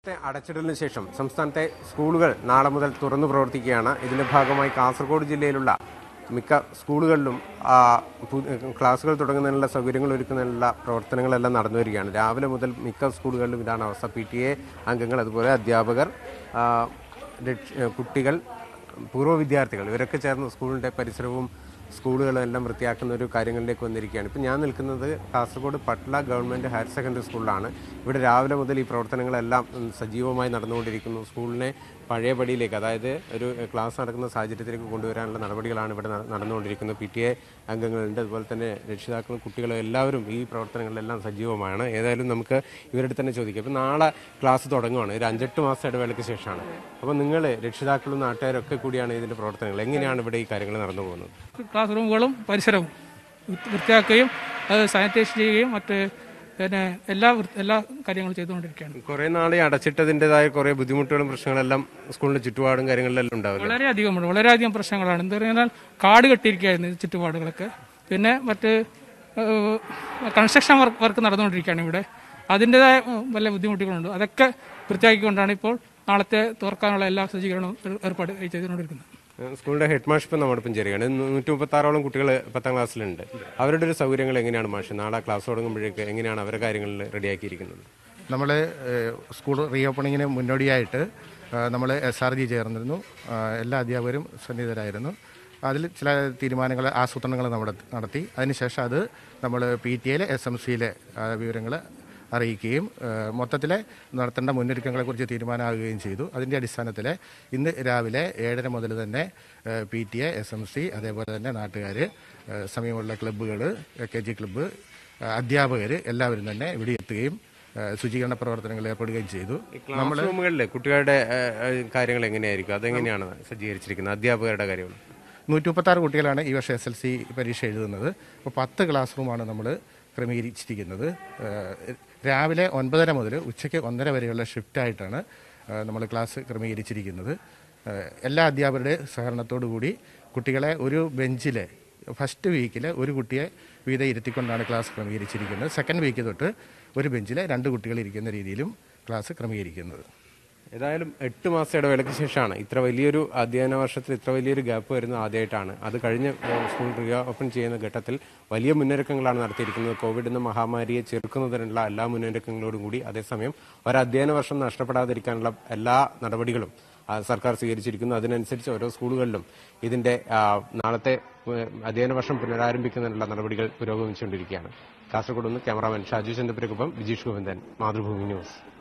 മാസത്തെ അടച്ചിടലിന് ശേഷം സംസ്ഥാനത്തെ സ്കൂളുകൾ നാളെ മുതൽ തുറന്നു പ്രവർത്തിക്കുകയാണ് ഇതിന്റെ ഭാഗമായി കാസർഗോഡ് ജില്ലയിലുള്ള മിക്ക സ്കൂളുകളിലും ആ, പു- ക്ലാസുകൾ തുടങ്ങുന്നതിനുള്ള സൗകര്യങ്ങൾ ഒരുക്കുന്നതിനുള്ള പ്രവർത്തനങ്ങളെല്ലാം നടന്നു വരികയാണ് രാവിലെ മുതൽ മിക്ക സ്കൂളുകളിലും ഇതാണ് അവസ്ഥ പി ടി എ അംഗങ്ങൾ അതുപോലെ അധ്യാപകർ ആ, രക്ഷ- കുട്ടികൾ പൂർവ്വ വിദ്യാർത്ഥികൾ ഇവരൊക്കെ ചേർന്ന് സ്കൂളിൻ്റെ പരിസരവും സ്കൂളുകളും എല്ലാം വൃത്തിയാക്കുന്ന ഒരു കാര്യങ്ങളിലേക്ക് വന്നിരിക്കുകയാണ് ഇപ്പം ഞാൻ നിൽക്കുന്നത് Kasaragod Patla government higher secondary സ്കൂളിലാണ് ഇവിടെ രാവിലെ മുതൽ ഈ പ്രവർത്തനങ്ങളെല്ലാം ഉം, സജീവമായി നടന്നുകൊണ്ടിരിക്കുന്നു സ്കൂളിനെ പഴയ പടിയിലേക്ക് അതായത് ഒരു ക്ലാസ് നടക്കുന്ന സാഹചര്യത്തിലേക്ക് കൊണ്ടുവരാനുള്ള നടപടികളാണ് ഇവിടെ നട- നടന്നുകൊണ്ടിരിക്കുന്നത് പി ടി എ അംഗങ്ങളുണ്ട് അതുപോലെ തന്നെ രക്ഷിതാക്കളും കുട്ടികളും എല്ലാവരും ഈ പ്രവർത്തനങ്ങളിലെല്ലാം സജീവമാണ് ഏതായാലും നമുക്ക് ഇവരുടെ തന്നെ ചോദിക്കാം ഇപ്പം നാളെ ക്ലാസ് തുടങ്ങുവാണ് ഒരു അഞ്ചെട്ട് മാസം ഇടവേളയ്ക്ക് ശേഷമാണ് അപ്പോൾ നിങ്ങൾ രക്ഷിതാക്കളും നാട്ടുകാരും ഒക്കെ കൂടിയാണ് ഇതിൻ്റെ പ്രവർത്തനങ്ങൾ എങ്ങനെയാണ് ഇവിടെ ഈ കാര്യങ്ങൾ നടന്നു പോകുന്നത് ക്ലാസ് റൂമുകളും പരിസരവും വൃത്തി- വൃത്തിയാക്കുകയും അത് സാനിറ്റൈസ് ചെയ്യുകയും മറ്റ് പിന്നെ എല്ലാ വൃ- എല്ലാ കാര്യങ്ങളും ചെയ്തുകൊണ്ടിരിക്കുകയാണ് കുറെ നാളെ അടച്ചിട്ടതിൻ്റെതായ കുറെ ബുദ്ധിമുട്ടുകളും പ്രശ്നങ്ങളെല്ലാം സ്കൂളിന്റെ ചുറ്റുപാടും കാര്യങ്ങളിലെല്ലാം ഉണ്ടാവില്ല വളരെയധികം ഉണ്ട് വളരെയധികം പ്രശ്നങ്ങളാണ് എന്താ പറഞ്ഞാൽ കാട് കെട്ടിയിരിക്കുകയായിരുന്നു ഈ ചുറ്റുപാടുകളൊക്കെ പിന്നെ മറ്റ് കൺസ്ട്രക്ഷൻ വർക്ക് വർക്ക് നടന്നുകൊണ്ടിരിക്കുകയാണ് ഇവിടെ അതിൻ്റെതായ ഉം, വല്ല ബുദ്ധിമുട്ടുകളുണ്ട് അതൊക്കെ വൃത്തിയാക്കിക്കൊണ്ടാണ് ഇപ്പോൾ നാളത്തെ തുറക്കാനുള്ള എല്ലാ സജ്ജീകരണവും ഏർ- ഏർപ്പാട് ചെയ്തുകൊണ്ടിരിക്കുന്നത് ഏഹ് സ്കൂളിന്റെ ഹെഡ് മാഷ് ഇപ്പം നമ്മോടൊപ്പം ചേരുകയാണ് നൂറ്റി മുപ്പത്തി ആറോളം കുട്ടികൾ പത്താം ക്ലാസ്സിലുണ്ട് അവരുടെ ഒരു സൗകര്യങ്ങൾ എങ്ങനെയാണ് മാഷ് നാളെ ക്ലാസ് തുടങ്ങുമ്പോഴേക്ക് എങ്ങനെയാണ് അവരുടെ കാര്യങ്ങളിൽ റെഡിയാക്കിയിരിക്കുന്നത് നമ്മൾ സ്കൂൾ റീ ഓപ്പണിങ്ങിന് മുന്നോടിയായിട്ട് നമ്മൾ എസ് ആർ ജി ചേർന്നിരുന്നു ആ, എല്ലാ അധ്യാപകരും സന്നിഹിതരായിരുന്നു അതിൽ ചില തീരുമാനങ്ങൾ ആസൂത്രണങ്ങൾ നമ്മൾ നടത്തി അതിനുശേഷം അത് നമ്മൾ പി ടി എയിലെ എസ് എം സിയിലെ വിവരങ്ങൾ അറിയിക്കുകയും മൊത്തത്തിൽ നടത്തേണ്ട മുന്നൊരുക്കങ്ങളെക്കുറിച്ച് തീരുമാനമാകുകയും ചെയ്തു അതിൻ്റെ അടിസ്ഥാനത്തിൽ ഇന്ന് രാവിലെ ഏഴര മുതൽ തന്നെ P T A S M C അതേപോലെ തന്നെ നാട്ടുകാർ സമീപമുള്ള ക്ലബ്ബുകൾ കെ ജി ക്ലബ്ബ് അധ്യാപകർ എല്ലാവരും തന്നെ ഇവിടെ എത്തുകയും ഏഹ് ശുചീകരണ പ്രവർത്തനങ്ങളിൽ ഏർപ്പെടുകയും ചെയ്തു ക്ലാസ് റൂമുകളിൽ കുട്ടികളുടെ ഏഹ്, ഏഹ്, കാര്യങ്ങൾ എങ്ങനെയായിരിക്കും അതെങ്ങനെയാണ് സജ്ജീകരിച്ചിരിക്കുന്നത് അധ്യാപകരുടെ കാര്യങ്ങൾ നൂറ്റി മുപ്പത്താറ് കുട്ടികളാണ് ഈ വർഷം എസ് എൽ സി പരീക്ഷ എഴുതുന്നത് അപ്പോൾ പത്ത് ക്ലാസ് റൂമാണ് നമ്മൾ ക്രമീകരിച്ചിരിക്കുന്നത് ഏഹ് രാവിലെ ഒൻപതര മുതൽ ഉച്ചയ്ക്ക് ഒന്നര വരെയുള്ള ഷിഫ്റ്റായിട്ടാണ് നമ്മൾ ക്ലാസ് ക്രമീകരിച്ചിരിക്കുന്നത് ഏഹ് എല്ലാ അധ്യാപകരുടെ സഹകരണത്തോടു കൂടി കുട്ടികളെ ഒരു ബെഞ്ചിൽ ഫസ്റ്റ് വീക്കിൽ ഒരു കുട്ടിയെ വീതം ഇരുത്തിക്കൊണ്ടാണ് ക്ലാസ് ക്രമീകരിച്ചിരിക്കുന്നത് സെക്കൻഡ് വീക്ക് തൊട്ട് ഒരു ബെഞ്ചിൽ രണ്ട് കുട്ടികൾ ഇരിക്കുന്ന രീതിയിലും ക്ലാസ് ക്രമീകരിക്കുന്നത് ഏതായാലും എട്ട് മാസം ഇടവേളയ്ക്ക് ശേഷമാണ് ഇത്ര വലിയൊരു അധ്യയന വർഷത്തിൽ ഇത്ര വലിയൊരു ഗ്യാപ്പ് വരുന്നത് ആദ്യമായിട്ടാണ് അത് കഴിഞ്ഞ് ഏഹ്, സ്കൂൾ റീ ഓപ്പൺ ചെയ്യുന്ന ഘട്ടത്തിൽ വലിയ മുന്നൊരുക്കങ്ങളാണ് നടത്തിയിരിക്കുന്നത് കോവിഡ് എന്ന മഹാമാരിയെ ചെറുക്കുന്നതിനുള്ള എല്ലാ മുന്നൊരുക്കങ്ങളോടും കൂടി അതേസമയം ഒരു അധ്യയന വർഷം നഷ്ടപ്പെടാതിരിക്കാനുള്ള എല്ലാ നടപടികളും ആ, സർക്കാർ സ്വീകരിച്ചിരിക്കുന്നു അതിനനുസരിച്ച് ഓരോ സ്കൂളുകളിലും ഇതിന്റെ ആ, നാളത്തെ ഏഹ്, അധ്യയന വർഷം പുനരാരംഭിക്കുന്നതിനുള്ള നടപടികൾ പുരോഗമിച്ചുകൊണ്ടിരിക്കുകയാണ് കാസർഗോഡ് നിന്ന് ക്യാമറാമാൻ ഷാജു ചന്ദ്രപുരക്കൊപ്പം വിജീഷ് ഗോവിന്ദൻ മാതൃഭൂമി ന്യൂസ്